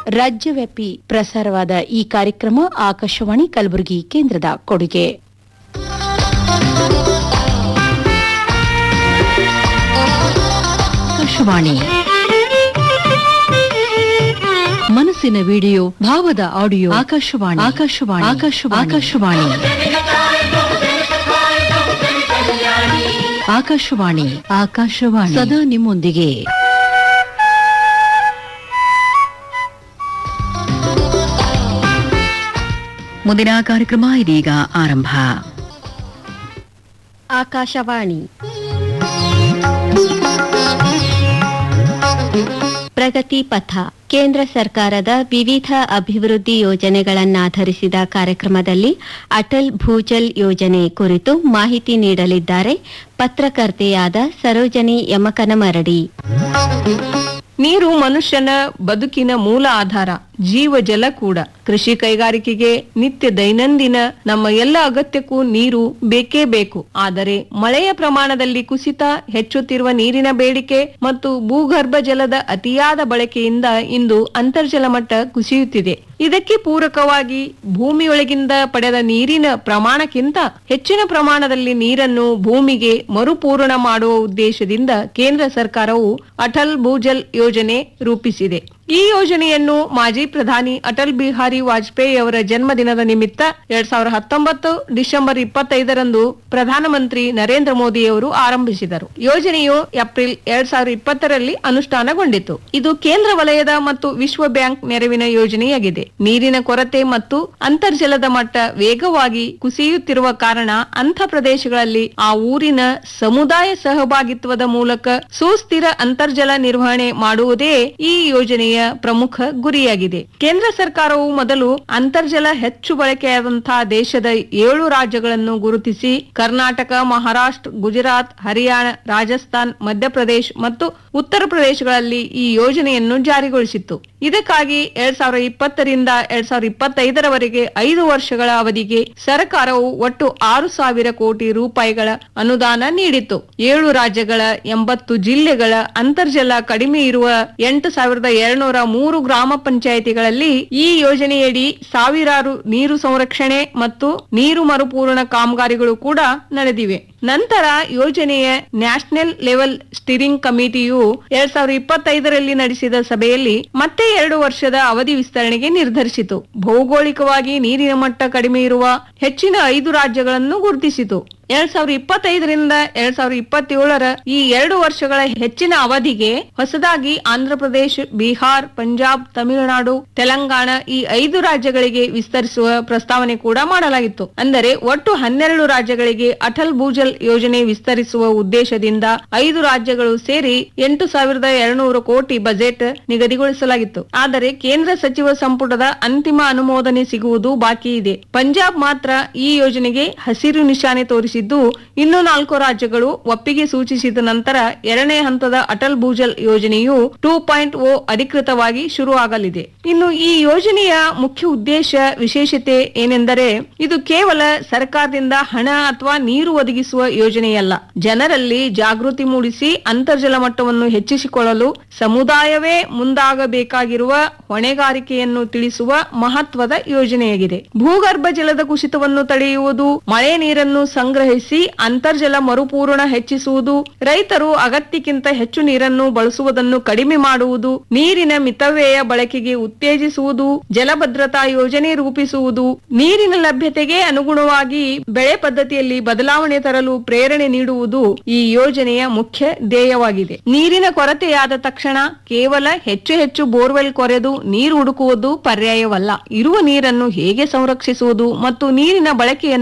ರಾಜ್ಯವ್ಯಾಪಿ ಪ್ರಸಾರವಾದ ಈ ಕಾರ್ಯಕ್ರಮ ಆಕಾಶವಾಣಿ ಕಲಬುರಗಿ ಕೇಂದ್ರದ ಕೊಡುಗೆ ಆಕಾಶವಾಣಿ ಮನಸ್ಸಿನ ವಿಡಿಯೋ ಭಾವದ ಆಡಿಯೋ ಆಕಾಶವಾಣಿ ಆಕಾಶವಾಣಿ ಆಕಾಶವಾಣಿ ಆಕಾಶವಾಣಿ ಆಕಾಶವಾಣಿ ಆಕಾಶವಾಣಿ ಸದಾ ನಿಮ್ಮೊಂದಿಗೆ ಮುಂದಿನ ಕಾರ್ಯಕ್ರಮ ಇದೀಗ ಆರಂಭ ಆಕಾಶವಾಣಿ ಪ್ರಗತಿ ಪಥ ಕೇಂದ್ರ ಸರ್ಕಾರದ ವಿವಿಧ ಅಭಿವೃದ್ಧಿ ಯೋಜನೆಗಳನ್ನಾಧರಿಸಿದ ಕಾರ್ಯಕ್ರಮದಲ್ಲಿ ಅಟಲ್ ಭೂಜಲ್ ಯೋಜನೆ ಕುರಿತು ಮಾಹಿತಿ ನೀಡಲಿದ್ದಾರೆ ಪತ್ರಕರ್ತೆಯಾದ ಸರೋಜನಿ ಯಮಕನಮರಡಿ ನೀರು ಮನುಷ್ಯನ ಬದುಕಿನ ಮೂಲ ಆಧಾರ ಜೀವ ಜಲ ಕೂಡ ಕೃಷಿ ಕೈಗಾರಿಕೆಗೆ ನಿತ್ಯ ದೈನಂದಿನ ನಮ್ಮ ಎಲ್ಲ ಅಗತ್ಯಕ್ಕೂ ನೀರು ಬೇಕೇ ಬೇಕು ಆದರೆ ಮಳೆಯ ಪ್ರಮಾಣದಲ್ಲಿ ಕುಸಿತ ಹೆಚ್ಚುತ್ತಿರುವ ನೀರಿನ ಬೇಡಿಕೆ ಮತ್ತು ಭೂಗರ್ಭ ಜಲದ ಅತಿಯಾದ ಬಳಕೆಯಿಂದ ಇಂದು ಅಂತರ್ಜಲ ಮಟ್ಟ ಕುಸಿಯುತ್ತಿದೆ ಇದಕ್ಕೆ ಪೂರಕವಾಗಿ ಭೂಮಿಯೊಳಗಿಂದ ಪಡೆದ ನೀರಿನ ಪ್ರಮಾಣಕ್ಕಿಂತ ಹೆಚ್ಚಿನ ಪ್ರಮಾಣದಲ್ಲಿ ನೀರನ್ನು ಭೂಮಿಗೆ ಮರುಪೂರಣ ಮಾಡುವ ಉದ್ದೇಶದಿಂದ ಕೇಂದ್ರ ಸರ್ಕಾರವು ಅಟಲ್ ಭೂಜಲ್ ಯೋಜನೆ ರೂಪಿಸಿದೆ ಈ ಯೋಜನೆಯನ್ನು ಮಾಜಿ ಪ್ರಧಾನಿ ಅಟಲ್ ಬಿಹಾರಿ ವಾಜಪೇಯಿ ಅವರ ಜನ್ಮದಿನದ ನಿಮಿತ್ತ ಎರಡ್ ಸಾವಿರದ ಹತ್ತೊಂಬತ್ತು ಡಿಸೆಂಬರ್ ಇಪ್ಪತ್ತೈದರಂದು ಪ್ರಧಾನಮಂತ್ರಿ ನರೇಂದ್ರ ಮೋದಿ ಅವರು ಆರಂಭಿಸಿದರು ಯೋಜನೆಯು ಏಪ್ರಿಲ್ ಎರಡ್ ಸಾವಿರದ ಇಪ್ಪತ್ತರಲ್ಲಿ ಅನುಷ್ಠಾನಗೊಂಡಿತು ಇದು ಕೇಂದ್ರ ವಲಯದ ಮತ್ತು ವಿಶ್ವ ಬ್ಯಾಂಕ್ ನೆರವಿನ ಯೋಜನೆಯಾಗಿದೆ ನೀರಿನ ಕೊರತೆ ಮತ್ತು ಅಂತರ್ಜಲದ ಮಟ್ಟ ವೇಗವಾಗಿ ಕುಸಿಯುತ್ತಿರುವ ಕಾರಣ ಅಂಥ ಪ್ರದೇಶಗಳಲ್ಲಿ ಆ ಊರಿನ ಸಮುದಾಯ ಸಹಭಾಗಿತ್ವದ ಮೂಲಕ ಸುಸ್ಥಿರ ಅಂತರ್ಜಲ ನಿರ್ವಹಣೆ ಮಾಡುವುದೇ ಈ ಯೋಜನೆಯ ಪ್ರಮುಖ ಗುರಿಯಾಗಿದೆ ಕೇಂದ್ರ ಸರ್ಕಾರವು ಮೊದಲು ಅಂತರ್ಜಲ ಹೆಚ್ಚು ಬಳಕೆಯಾದಂತಹ ದೇಶದ ಏಳು ರಾಜ್ಯಗಳನ್ನು ಗುರುತಿಸಿ ಕರ್ನಾಟಕ ಮಹಾರಾಷ್ಟ್ರ ಗುಜರಾತ್ ಹರಿಯಾಣ ರಾಜಸ್ಥಾನ್ ಮಧ್ಯಪ್ರದೇಶ್ ಮತ್ತು ಉತ್ತರ ಪ್ರದೇಶಗಳಲ್ಲಿ ಈ ಯೋಜನೆಯನ್ನು ಜಾರಿಗೊಳಿಸಿತ್ತು ಇದಕ್ಕಾಗಿ ಎರಡ್ ಸಾವಿರದ ಇಪ್ಪತ್ತರಿಂದ ಎರಡ್ ಸಾವಿರದ ಇಪ್ಪತ್ತೈದರವರೆಗೆ ಐದು ವರ್ಷಗಳ ಅವಧಿಗೆ ಸರ್ಕಾರವು ಒಟ್ಟು ಆರು ಸಾವಿರ ಕೋಟಿ ರೂಪಾಯಿಗಳ ಅನುದಾನ ನೀಡಿತ್ತು ಏಳು ರಾಜ್ಯಗಳ ಎಂಬತ್ತು ಜಿಲ್ಲೆಗಳ ಅಂತರ್ಜಲ ಕಡಿಮೆ ಇರುವ ಎಂಟು ಸಾವಿರದ ಎರಡ್ನೂರ ಮೂರು ಗ್ರಾಮ ಪಂಚಾಯಿತಿಗಳಲ್ಲಿ ಈ ಯೋಜನೆಯಡಿ ಸಾವಿರಾರು ನೀರು ಸಂರಕ್ಷಣೆ ಮತ್ತು ನೀರು ಮರುಪೂರಣ ಕಾಮಗಾರಿಗಳು ಕೂಡ ನಡೆದಿವೆ ನಂತರ ಯೋಜನೆಯ ನ್ಯಾಷನಲ್ ಲೆವೆಲ್ ಸ್ಟಿರಿಂಗ್ ಕಮಿಟಿಯು ಎರಡ್ ಸಾವಿರದ ಇಪ್ಪತ್ತೈದರಲ್ಲಿ ನಡೆಸಿದ ಸಭೆಯಲ್ಲಿ ಮತ್ತೆ ಎರಡು ವರ್ಷದ ಅವಧಿ ವಿಸ್ತರಣೆಗೆ ನಿರ್ಧರಿಸಿತು ಭೌಗೋಳಿಕವಾಗಿ ನೀರಿನ ಮಟ್ಟ ಕಡಿಮೆ ಇರುವ ಹೆಚ್ಚಿನ ಐದು ರಾಜ್ಯಗಳನ್ನು ಗುರುತಿಸಿತು ಎರಡ್ ಸಾವಿರದ ಇಪ್ಪತ್ತೈದರಿಂದ ಎರಡ್ ಸಾವಿರದ ಇಪ್ಪತ್ತೇಳರ ಈ ಎರಡು ವರ್ಷಗಳ ಹೆಚ್ಚಿನ ಅವಧಿಗೆ ಹೊಸದಾಗಿ ಆಂಧ್ರಪ್ರದೇಶ್ ಬಿಹಾರ್ ಪಂಜಾಬ್ ತಮಿಳುನಾಡು ತೆಲಂಗಾಣ ಈ ಐದು ರಾಜ್ಯಗಳಿಗೆ ವಿಸ್ತರಿಸುವ ಪ್ರಸ್ತಾವನೆ ಕೂಡ ಮಾಡಲಾಗಿತ್ತು ಅಂದರೆ ಒಟ್ಟು ಹನ್ನೆರಡು ರಾಜ್ಯಗಳಿಗೆ ಅಟಲ್ ಭೂಜಲ್ ಯೋಜನೆ ವಿಸ್ತರಿಸುವ ಉದ್ದೇಶದಿಂದ ಐದು ರಾಜ್ಯಗಳು ಸೇರಿ ಎಂಟು ಸಾವಿರದ ಎರಡ್ನೂರು ಕೋಟಿ ಬಜೆಟ್ ನಿಗದಿಗೊಳಿಸಲಾಗಿತ್ತು ಆದರೆ ಕೇಂದ್ರ ಸಚಿವ ಸಂಪುಟದ ಅಂತಿಮ ಅನುಮೋದನೆ ಸಿಗುವುದು ಬಾಕಿ ಇದೆ ಪಂಜಾಬ್ ಮಾತ್ರ ಈ ಯೋಜನೆಗೆ ಹಸಿರು ನಿಶಾನೆ ತೋರಿಸಿದ್ದು ಇನ್ನು ನಾಲ್ಕು ರಾಜ್ಯಗಳು ಒಪ್ಪಿಗೆ ಸೂಚಿಸಿದ ನಂತರ ಎರಡನೇ ಹಂತದ ಅಟಲ್ ಭೂಜಲ್ ಯೋಜನೆಯು ಟೂ ಪಾಯಿಂಟ್ ಓ ಅಧಿಕೃತವಾಗಿ ಶುರು ಆಗಲಿದೆ ಇನ್ನು ಈ ಯೋಜನೆಯ ಮುಖ್ಯ ಉದ್ದೇಶ ವಿಶೇಷತೆ ಏನೆಂದರೆ ಇದು ಕೇವಲ ಸರ್ಕಾರದಿಂದ ಹಣ ಅಥವಾ ನೀರು ಒದಗಿಸುವ ಯೋಜನೆಯಲ್ಲ ಜನರಲ್ಲಿ ಜಾಗೃತಿ ಮೂಡಿಸಿ ಅಂತರ್ಜಲ ಮಟ್ಟವನ್ನು ಹೆಚ್ಚಿಸಿಕೊಳ್ಳಲು ಸಮುದಾಯವೇ ಮುಂದಾಗಬೇಕಾಗಿರುವ ಹೊಣೆಗಾರಿಕೆಯನ್ನು ತಿಳಿಸುವ ಮಹತ್ವದ ಯೋಜನೆಯಾಗಿದೆ ಭೂಗರ್ಭ ಜಲದ ಕುಸಿತವನ್ನು ತಡೆಯುವುದು ಮಳೆ ನೀರನ್ನು ಸಂಗ್ರಹಿಸಿ ಅಂತರ್ಜಲ ಮರುಪೂರಣ ಹೆಚ್ಚಿಸುವುದು ರೈತರು ಅಗತ್ಯಕ್ಕಿಂತ ಹೆಚ್ಚು ನೀರನ್ನು ಬಳಸುವುದನ್ನು ಕಡಿಮೆ ಮಾಡುವುದು ನೀರಿನ ಮಿತವ್ಯಯ ಬಳಕೆಗೆ ಉತ್ತೇಜಿಸುವುದು ಜಲಭದ್ರತಾ ಯೋಜನೆ ರೂಪಿಸುವುದು ನೀರಿನ ಲಭ್ಯತೆಗೆ ಅನುಗುಣವಾಗಿ ಬೆಳೆ ಪದ್ಧತಿಯಲ್ಲಿ ಬದಲಾವಣೆ ತರಲು ಪ್ರೇರಣೆ ನೀಡುವುದು ಈ ಯೋಜನೆಯ ಮುಖ್ಯ ಧ್ಯೇಯವಾಗಿದೆ ನೀರಿನ ಕೊರತೆಯಾದ ತಕ್ಷಣ ಕೇವಲ ಹೆಚ್ಚು ಹೆಚ್ಚು ಬೋರ್ವೆಲ್ ಕೊರೆದು ನೀರು ಹುಡುಕುವುದು ಪರ್ಯಾಯವಲ್ಲ ಇರುವ ನೀರನ್ನು ಹೇಗೆ ಸಂರಕ್ಷಿಸುವುದು ಮತ್ತು ನೀರಿನ ಬಳಕೆಯನ್ನು